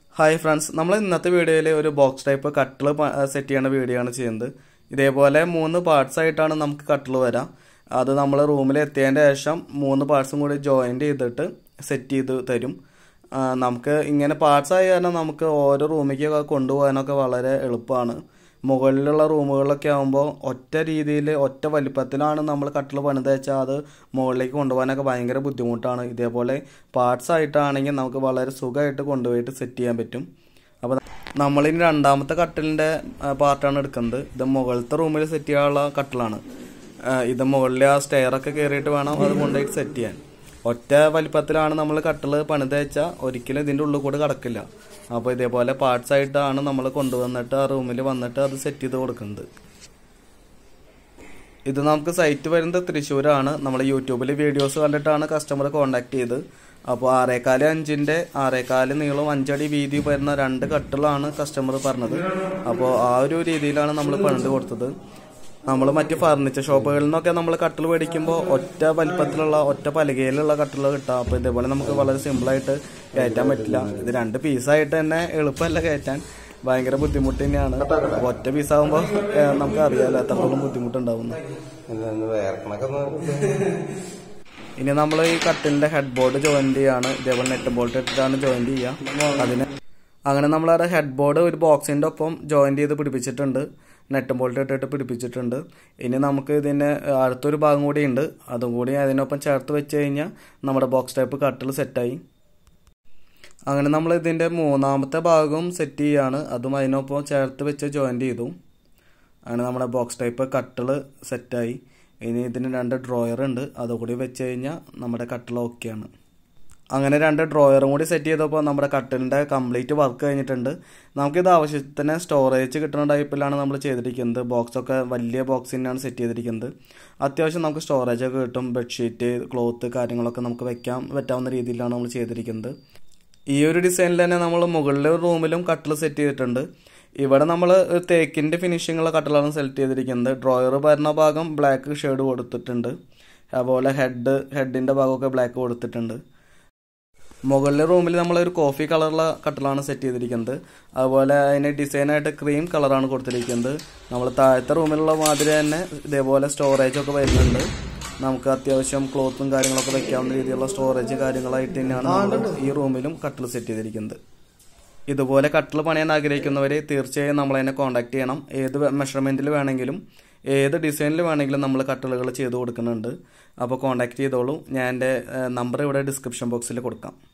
hi friends നമ്മൾ ഇന്നത്തെ വീഡിയോയിൽ ഒരു ബോക്സ് ടൈപ്പ് കട്ടിൽ സെറ്റ് ചെയ്യുന്ന വീഡിയോ ആണ് ചെയ്യുന്നത് ഇതേപോലെ മൂന്ന് പാർട്സ് ആയിട്ടാണ് നമുക്ക് കട്ടിൽ വരാം അത് നമ്മൾ റൂമിൽ എത്തിയതിൻ്റെ ശേഷം മൂന്ന് പാർട്സും കൂടി ജോയിൻറ്റ് ചെയ്തിട്ട് സെറ്റ് ചെയ്ത് തരും ആ, നമുക്ക് ഇങ്ങനെ പാർട്സ് ആയ കാരണം നമുക്ക് ഓരോ റൂമിലേക്ക് കൊണ്ടുപോകാനൊക്കെ വളരെ എളുപ്പമാണ് മുകളിലുള്ള റൂമുകളിലൊക്കെ ആകുമ്പോൾ ഒറ്റ രീതിയിൽ ഒറ്റ വലിപ്പത്തിലാണ് നമ്മൾ കട്ടിൽ പണിത് വെച്ചാൽ അത് മുകളിലേക്ക് കൊണ്ടുപോകാനൊക്കെ ഭയങ്കര ബുദ്ധിമുട്ടാണ് ഇതേപോലെ പാർട്സ് ആയിട്ടാണെങ്കിൽ നമുക്ക് വളരെ സുഖമായിട്ട് കൊണ്ടുപോയിട്ട് സെറ്റ് ചെയ്യാൻ പറ്റും അപ്പോൾ നമ്മളിനി രണ്ടാമത്തെ കട്ടിലിൻ്റെ പാർട്ടാണ് എടുക്കുന്നത് ഇത് മുകളിലത്തെ റൂമിൽ സെറ്റ് ചെയ്യാനുള്ള കട്ടിലാണ് ആ, ഇത് മുകളിൽ ആ സ്റ്റെയറൊക്കെ കയറിയിട്ട് വേണം അത് കൊണ്ടുപോയിട്ട് സെറ്റ് ചെയ്യാൻ ഒറ്റ വലിപ്പത്തിലാണ് നമ്മൾ കട്ടിൽ പണിത് വെച്ചാൽ ഒരിക്കലും ഇതിൻ്റെ ഉള്ളിൽ കൂടെ കടക്കില്ല അപ്പോൾ ഇതേപോലെ പാർട്സ് ആയിട്ടാണ് നമ്മൾ കൊണ്ടുവന്നിട്ട് ആ റൂമിൽ വന്നിട്ട് അത് സെറ്റ് ചെയ്ത് കൊടുക്കുന്നത് ഇത് നമുക്ക് സൈറ്റ് വരുന്നത് തൃശ്ശൂരാണ് നമ്മൾ യൂട്യൂബിൽ വീഡിയോസ് കണ്ടിട്ടാണ് കസ്റ്റമർ കോണ്ടാക്ട് ചെയ്ത് അപ്പോൾ ആറേക്കാല് അഞ്ചിൻ്റെ ആറേക്കാല് നീളം അഞ്ചടി വീതി വരുന്ന രണ്ട് കട്ടിലാണ് കസ്റ്റമർ പറഞ്ഞത് അപ്പോൾ ആ ഒരു രീതിയിലാണ് നമ്മൾ പണിത് കൊടുത്തത് നമ്മൾ മറ്റ് ഫർണിച്ചർ ഷോപ്പുകളിൽ നിന്നൊക്കെ നമ്മൾ കട്ടിൽ മേടിക്കുമ്പോൾ ഒറ്റ വലിപ്പത്തിലുള്ള ഒറ്റ പലകയിലുള്ള കട്ടിൽ കിട്ടാം അപ്പോൾ ഇതേപോലെ നമുക്ക് വളരെ സിമ്പിളായിട്ട് കയറ്റാൻ പറ്റില്ല ഇത് രണ്ട് പീസായിട്ട് തന്നെ എളുപ്പമല്ല കയറ്റാൻ ഭയങ്കര ബുദ്ധിമുട്ട് തന്നെയാണ് അപ്പോൾ ഒറ്റ പീസാകുമ്പോൾ നമുക്ക് അറിയാമല്ലോ എത്രത്തോളം ബുദ്ധിമുട്ടുണ്ടാവുന്നു ഇതൊന്ന് വേർക്കണൊക്കെ ഒന്ന് ഇനി നമ്മൾ ഈ കട്ടിലിന്റെ ഹെഡ് ബോർഡ് ജോയിന്റ് ചെയ്യാണ് ഇതേപോലെ നെറ്റ് ബോൾട്ട് ഇട്ടിട്ടാണ് ജോയിന്റ് ചെയ്യുക അതിന് അങ്ങനെ നമ്മൾ ആ ഹെഡ് ബോർഡ് ഒരു ബോക്സിന്റെ ഒപ്പം ജോയിന്റ് ചെയ്ത് പിടിപ്പിച്ചിട്ടുണ്ട് നെറ്റ് ബോൾട്ട് ഇട്ടിട്ട് പിടിപ്പിച്ചിട്ടുണ്ട് ഇനി നമുക്ക് ഇതിന് അടുത്തൊരു ഭാഗം കൂടി ഉണ്ട് അതും കൂടി അതിനൊപ്പം ചേർത്ത് വെച്ച് കഴിഞ്ഞാൽ നമ്മുടെ ബോക്സ് ടൈപ്പ് കട്ടിൽ സെറ്റായി അങ്ങനെ നമ്മൾ ഇതിന്റെ മൂന്നാമത്തെ ഭാഗവും സെറ്റ് ചെയ്യാണ് അതും അതിനൊപ്പം ചേർത്ത് വെച്ച് ജോയിന്റ് ചെയ്തു അങ്ങനെ നമ്മുടെ ബോക്സ് ടൈപ്പ് കട്ടിൽ സെറ്റായി ഇനി ഇതിന് രണ്ട് ഡ്രോയർ ഉണ്ട് അതുകൂടി വെച്ച് കഴിഞ്ഞാൽ നമ്മുടെ കട്ടിൽ ഓക്കെയാണ് അങ്ങനെ രണ്ട് ഡ്രോയറും കൂടി സെറ്റ് ചെയ്തപ്പോൾ നമ്മുടെ കട്ടിലിൻ്റെ കംപ്ലീറ്റ് വർക്ക് കഴിഞ്ഞിട്ടുണ്ട് നമുക്കിത് ആവശ്യത്തിന് സ്റ്റോറേജ് കിട്ടുന്ന ടൈപ്പിലാണ് നമ്മൾ ചെയ്തിരിക്കുന്നത് ബോക്സൊക്കെ വലിയ ബോക്സ് തന്നെയാണ് സെറ്റ് ചെയ്തിരിക്കുന്നത് അത്യാവശ്യം നമുക്ക് സ്റ്റോറേജ് ഒക്കെ കിട്ടും ബെഡ്ഷീറ്റ് ക്ലോത്ത് കാര്യങ്ങളൊക്കെ നമുക്ക് വെക്കാം പറ്റാവുന്ന രീതിയിലാണ് നമ്മൾ ചെയ്തിരിക്കുന്നത് ഈ ഒരു ഡിസൈനിൽ തന്നെ നമ്മൾ മുകളിലെ റൂമിലും കട്ടിൽ സെറ്റ് ചെയ്തിട്ടുണ്ട് ഇവിടെ നമ്മൾ തേക്കിൻ്റെ ഫിനിഷിങ്ങുള്ള കട്ടിലാണ് സെലക്ട് ചെയ്തിരിക്കുന്നത് ഡ്രോയർ വരുന്ന ഭാഗം ബ്ലാക്ക് ഷെയ്ഡ് കൊടുത്തിട്ടുണ്ട് അതുപോലെ ഹെഡ് ഹെഡിൻ്റെ ഭാഗമൊക്കെ ബ്ലാക്ക് കൊടുത്തിട്ടുണ്ട് മുകളിലെ റൂമിൽ നമ്മൾ ഒരു കോഫി കളറുള്ള കട്ടിലാണ് സെറ്റ് ചെയ്തിരിക്കുന്നത് അതുപോലെ അതിന് ഡിസൈനായിട്ട് ക്രീം കളറാണ് കൊടുത്തിരിക്കുന്നത് നമ്മൾ താഴത്തെ റൂമിലുള്ള മാതിരി തന്നെ ഇതേപോലെ സ്റ്റോറേജ് ഒക്കെ വരുന്നുണ്ട് നമുക്ക് അത്യാവശ്യം ക്ലോത്തും കാര്യങ്ങളൊക്കെ വെക്കാവുന്ന രീതിയിലുള്ള സ്റ്റോറേജ് കാര്യങ്ങളായിട്ട് തന്നെയാണ് നമ്മൾ ഈ റൂമിലും കട്ടിൽ സെറ്റ് ചെയ്തിരിക്കുന്നത് ഇതുപോലെ കട്ടിൽ പണിയാൻ ആഗ്രഹിക്കുന്നവർ തീർച്ചയായും നമ്മളതിനെ കോൺടാക്ട് ചെയ്യണം ഏത് മെഷർമെൻറ്റിൽ വേണമെങ്കിലും ഏത് ഡിസൈനിൽ വേണമെങ്കിലും നമ്മൾ കട്ടിലുകൾ ചെയ്ത് കൊടുക്കുന്നുണ്ട് അപ്പോൾ കോൺടാക്ട് ചെയ്തോളൂ ഞാൻ എൻ്റെ നമ്പർ ഇവിടെ ഡിസ്ക്രിപ്ഷൻ ബോക്സിൽ കൊടുക്കാം